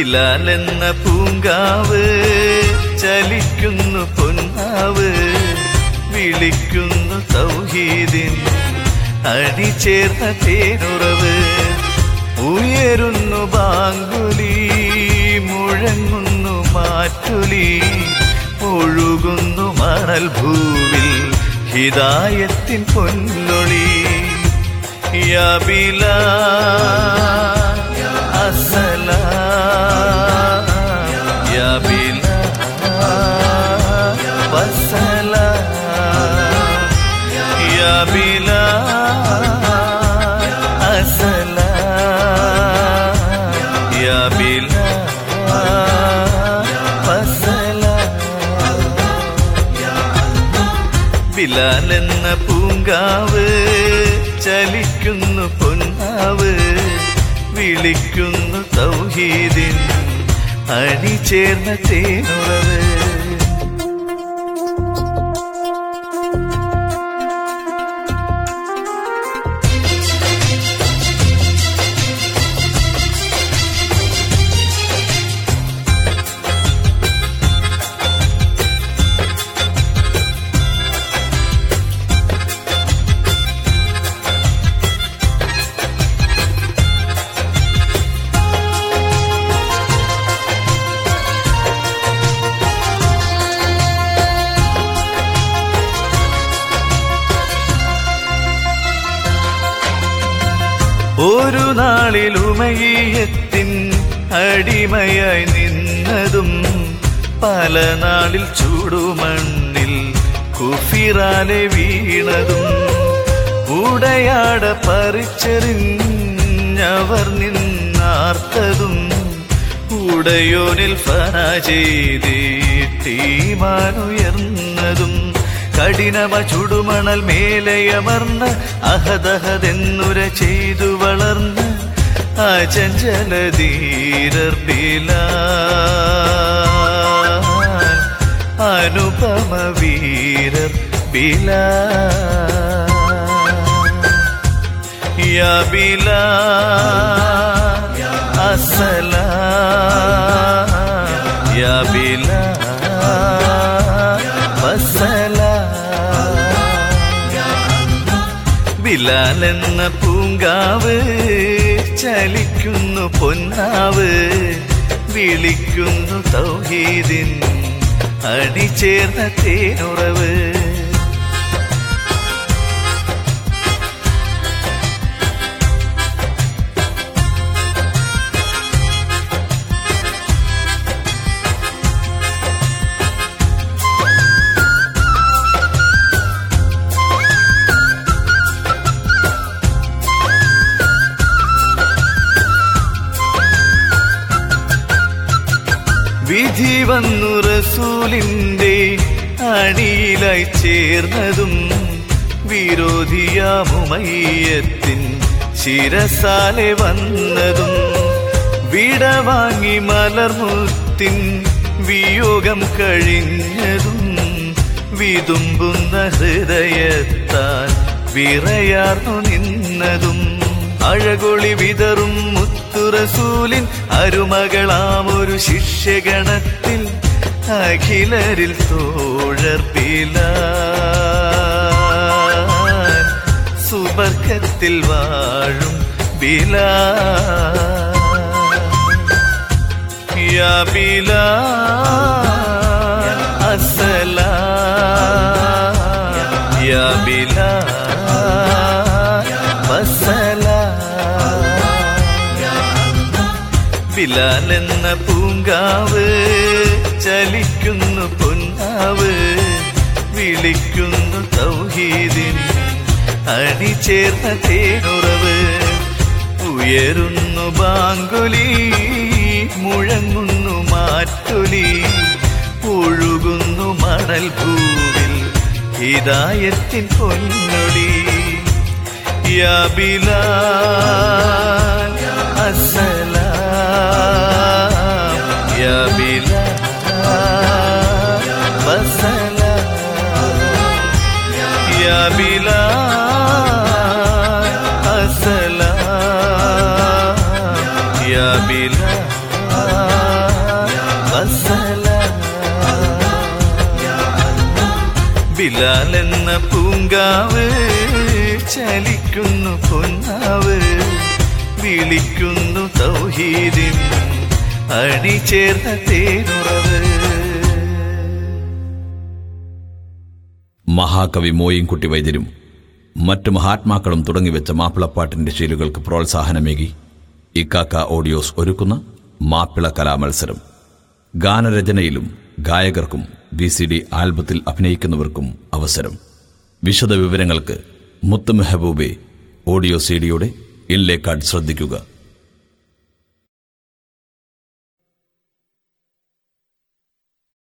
ബിലാലെന്ന പൂങ്കാവ് ചലിക്കുന്നു പൊന്നാവ് വിളിക്കുന്നു തൗഹീദിൻ അണിചേർന്ന തേനുറവ് ഉയരുന്നു ബാങ്കുലി മുഴങ്ങുന്നു മാറ്റുലി ഒഴുകുന്നു മണൽ ഭൂവിൽ ഹിതായത്തിൻ പൊന്നൊളി യാ ബിലാൽ السلام يا بلال والسلام يا بلال السلام يا بلال والسلام ബിലാൽ എന്ന പൂങ്കാവ് ചലിക്കുന്നു പൊന്നാവ് വിളിക്കുന്നു തൗഹീദിൻ അണിചേർന്ന തേനുറവ് ഒരു നാളിൽ ഉമയത്തിൻ അടിമയായി നിന്നതും പല നാളിൽ ചൂടുമണ്ണിൽ കുഫിറാലെ വീണതും ഉടയാട പറിച്ചെറിഞ്ഞവർ നിന്നാർത്തതും ഉടയോനിൽ ഫന ചെയ്തീമാനുയർന്നതും കഠിനമ ചുടുമണൽ മേലയമർന്ന് അഹദഹതെന്നുര ചെയ്തു വളർന്ന് അചഞ്ചലധീരർ ബിലാൽ അനുപമ വീരർ ബിലാൽ യാ ബിലാൽ അസ്സലാം യാ ബിലാൽ വസ്സലാം ബിലാൽ എന്ന പൂങ്കാവ് ചലിക്കുന്നു പൊന്നാവ് വിളിക്കുന്നു തൗഹീദിൻ അണിചേർന്ന തേനുറവ് വിധി വന്നു റസൂലിന്റെ അണിയിലായി ചേർന്നതും വിരോധിയാമുമയ്യത്തിൻ ശിരസാലെ വന്നതും വിടവാങ്ങി മലർമുത്തിൻ വിയോഗം കഴിഞ്ഞതും വിതുമ്പുന്ന ഹൃദയത്താൽ വിറയാർന്നു നിന്നതും അഴകൊളി വിതറും മുത്തുറസൂലിൻ അരുമകളാമൊരു ശിഷ്യഗണത്തിൽ അഖിലരിൽ തോഴർപ്പില സുബർക്കത്തിൽ വാഴും ബിലാ യാ ബിലാൽ അസ്സലാം യാ ബിലാൽ വസ്സലാം ബിലാൽ എന്ന പൂങ്കാവ് ചലിക്കുന്നു പൊന്നാവ് വിളിക്കുന്നു തൗഹീദിൻ അണിചേർന്ന തേനുറവ് ഉയരുന്നു ബാങ്കുലി മുഴങ്ങുന്നു മാറ്റുലി ഒഴുകുന്നു മണൽ ഭൂവിൽ ഹിതായത്തിൻ പൊന്നൊളി യാ ബിലാൽ അസ്സലാം യാ ബിലാൽ വസ്സലാം യാ ബിലാൽ അസ്സലാം യാ ബിലാൽ ചലിക്കുന്ന പൂങ്കാവ് ചലിക്കുന്നു പൊന്നാവ് വിളിക്കുന്നു തൗഹീദിൻ അണിചേർന്ന തേനുറവ് മഹാകവി മോയിൻകുട്ടി വൈദ്യരും മറ്റു മഹാത്മാക്കളും തുടങ്ങിവെച്ച മാപ്പിളപ്പാട്ടിന്റെ ശീലുകൾക്ക് പ്രോത്സാഹനമേകി ഇക്കാക്ക ഓഡിയോസ് ഒരുക്കുന്ന മാപ്പിള കലാമത്സരം ഗാനരചനയിലും ഗായകർക്കും വി സി ഡി ആൽബത്തിൽ അഭിനയിക്കുന്നവർക്കും അവസരം വിശദ വിവരങ്ങൾക്ക് മുത്ത് മെഹബൂബെ ഓഡിയോ സി ഡിയുടെ ഇൻലേ കാർഡ് ശ്രദ്ധിക്കുക